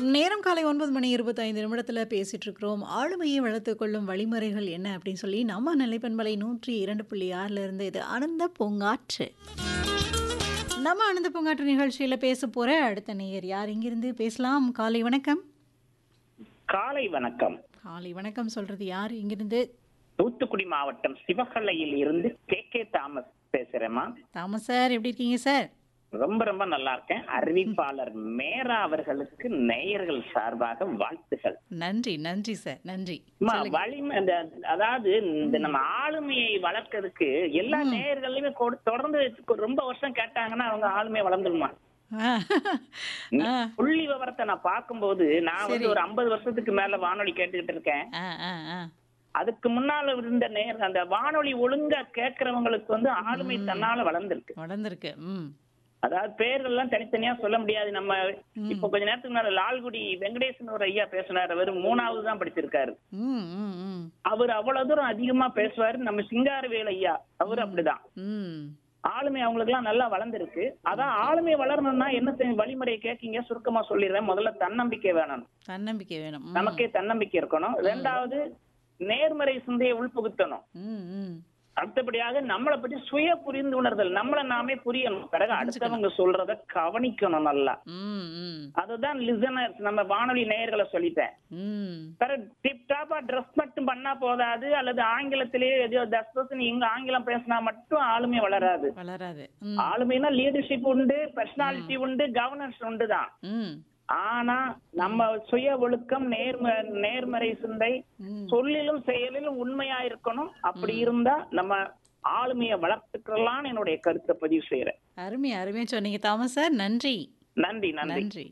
நேரம் காலை 9 மணி 25 நிமிடத்துல பேசிட்டு இருக்கிறோம். ஆளுமையை வளர்த்துக் கொள்ளும் வழிமுறைகள் என்ன அப்படின்னு சொல்லி நம்ம நிலைப்பண்பலை 102.6ல இருந்து இது ஆனந்த பூங்காற்று. நம்ம ஆனந்த பூங்காற்று நிகழ்ச்சியில பேச போற அடுத்த நேயர் யார் இங்கிருந்து பேசலாம்? காலை வணக்கம். காலை வணக்கம் காலை வணக்கம் சொல்றது யார் இங்கிருந்து? தூத்துக்குடி மாவட்டம் சிவகலையில் இருந்து கே கே தாமஸ் பேசுறேம்மா தாமஸ் சார் எப்படி இருக்கீங்க சார்? ரொம்ப ரொம்ப நல்லா இருக்கேன் அறிவிப்பாளர் மேரா அவர்களுக்கு நேயர்கள் சார்பாக வாழ்த்துகள் நன்றி நன்றி சார் நன்றி. அம்மா, சொல்லுங்க. வலிமை இந்த அதாவது இந்த நம்ம ஆளுமையை வளர்க்கறதுக்கு எல்லா ம். நேயர்களையுமே கொடு- தொடர்ந்து ரொம்ப வருஷம் கேட்டாங்கன்னா அவங்க ஆளுமையை வளர்ந்துருமா ஆ. ஆ. புள்ளி விவரத்தை நான் பார்க்கும்போது நான் சரி. வந்து ஒரு ஐம்பது வருஷத்துக்கு மேல வானொலி கேட்டுக்கிட்டு இருக்கேன் ஆ, ஆ, ஆ. அதுக்கு முன்னால இருந்த நேர் அந்த வானொலி ஒழுங்கா கேட்கறவங்களுக்கு வந்து ஆளுமை தன்னால வளர்ந்திருக்கு வளர்ந்திருக்கு. ம். அதாவது பேர்கள் எல்லாம் தனித்தனியா சொல்ல முடியாது நம்ம ம். இப்ப கொஞ்ச நேரத்துக்கு முன்னால லால்குடி வெங்கடேசன் ஒரு ஐயா பேசினார் அவர் மூணாவது தான் படிச்சிருக்காரு ம், ம், ம். அவர் அவ்வளவு தூரம் அதிகமா பேசுவாரு நம்ம சிங்காரவேல் ஐயா அவர் அப்படிதான் ம். ஆளுமை அவங்களுக்கு எல்லாம் நல்லா வளர்ந்திருக்கு அதான் ஆளுமை வளரணும்னா என்ன செய்ய- வழிமுறையை கேட்கீங்க சுருக்கமா சொல்லிடுறேன் முதல்ல தன்னம்பிக்கை வேணும் தன்னம்பிக்கை வேணும். ம். நமக்கே தன்னம்பிக்கை இருக்கணும் ரெண்டாவது நேர்மறை சிந்தையை உள்புகுத்தணும் ம், ம். அடுத்தபடியாக நம்மளை பற்றி சுய புரிந்துணர்தல் நம்மளை நாமே புரியணும் பிறகு அடுத்தவங்க சொல்றத கவனிக்கணும் நல்லா ம், ம். அதுதான் லிசனர்ஸ் நம்ம வானொலி நேயர்களை சொல்லிட்டேன் ம். பிறகு டிப் டாப்பா ட்ரெஸ் மட்டும் பண்ணா போதாது அல்லது ஆங்கிலத்திலேயே எதையோ தஸ் பர்சன்ட் இங்க ஆங்கிலம் பேசினா மட்டும் ஆளுமை வளராது வளராது. ம். ஆளுமைனா லீடர்ஷிப் உண்டு பர்சனாலிட்டி உண்டு கவர்னன்ஸ் உண்டு தான் ம். ஆனா நம்ம சுய ஒழுக்கம் நேர்ம நேர்மறை சிந்தை ம். சொல்லிலும் செயலிலும் உண்மையா இருக்கணும் அப்படி இருந்தா நம்ம ஆளுமையை வளர்த்துக்கலாம்னு என்னுடைய கருத்தை பதிவு செய்யறேன் அருமை அருமையா சொன்னீங்க தாமஸ் சார் நன்றி நன்றி நன்றி நன்றி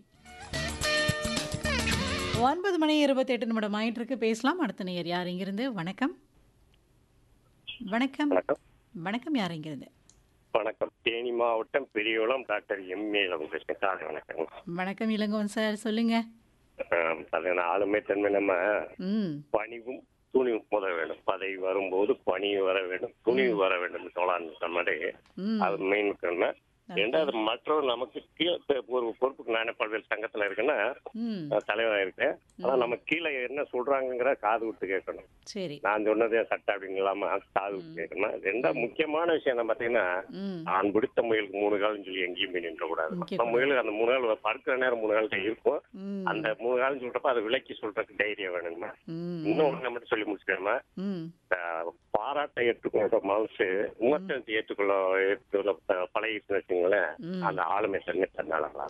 ஒன்பது மணி இருபத்தெட்டு நிமிடம் ஆயிட்டு இருக்கு பேசலாம் அடுத்த நேயர் யார் இங்கிருந்து வணக்கம் வணக்கம் வணக்கம் வணக்கம் யார் இங்கிருந்து வணக்கம் தேனி மாவட்டம் பெரியகுளம் டாக்டர் எம் பேசுறேன் காலை வணக்கம் வணக்கம் இளங்கோவன் சார் சொல்லுங்க ஆம், அது ஆளுமை தன்மை நம்ம ம் பணிவும் துணிவும் முத வேண்டும் பதவி வரும்போது பணிவு வர வேண்டும் துணிவு வர வேண்டும் சோழான் சொன்ன மாதிரி ம் அது மெயின் இருக்கணும் ரெண்டாவது மற்றவர் நமக்கு கீழே இப்ப ஒரு பொறுப்புக்கு நானே பல்வேறு சங்கத்துல இருக்கேன்னா ம் நான் தலைவராக இருக்கேன் ஆனா நம்ம கீழே என்ன சொல்றாங்கங்கிற காது விட்டு கேட்கணும் சரி நான் சொன்னதே சட்டை அப்படின்னு இல்லாம காது விட்டு கேட்கணும் ரெண்டாவது முக்கியமான விஷயம் என்ன பாத்தீங்கன்னா ம் ஆண் பிடித்த முயலுக்கு மூணு காலம் சொல்லி எங்கேயும் போய் நின்ற கூடாது நிக்க நம்ம முயலுக்கு அந்த மூணு கால் படுக்கிற நேரம் மூணு கால் இருக்கும் ம் அந்த மூணு காலம் சொல்றப்ப அதை விலக்கி சொல்றதுக்கு தைரியம் வேணுமா ம் இன்னும் ஒண்ணு மட்டும் சொல்லி முடிச்சுக்கணுமா ம் பாராட்டை ஏற்றுக்கொள்ற மனசு விமர்சனத்தை ஏற்றுக்கொள்ள ஏற்றுக்கொள்ள ப- பழகிட்டு வச்சுங்களேன் ம். அந்த ஆளுமை தன்மை தன்னால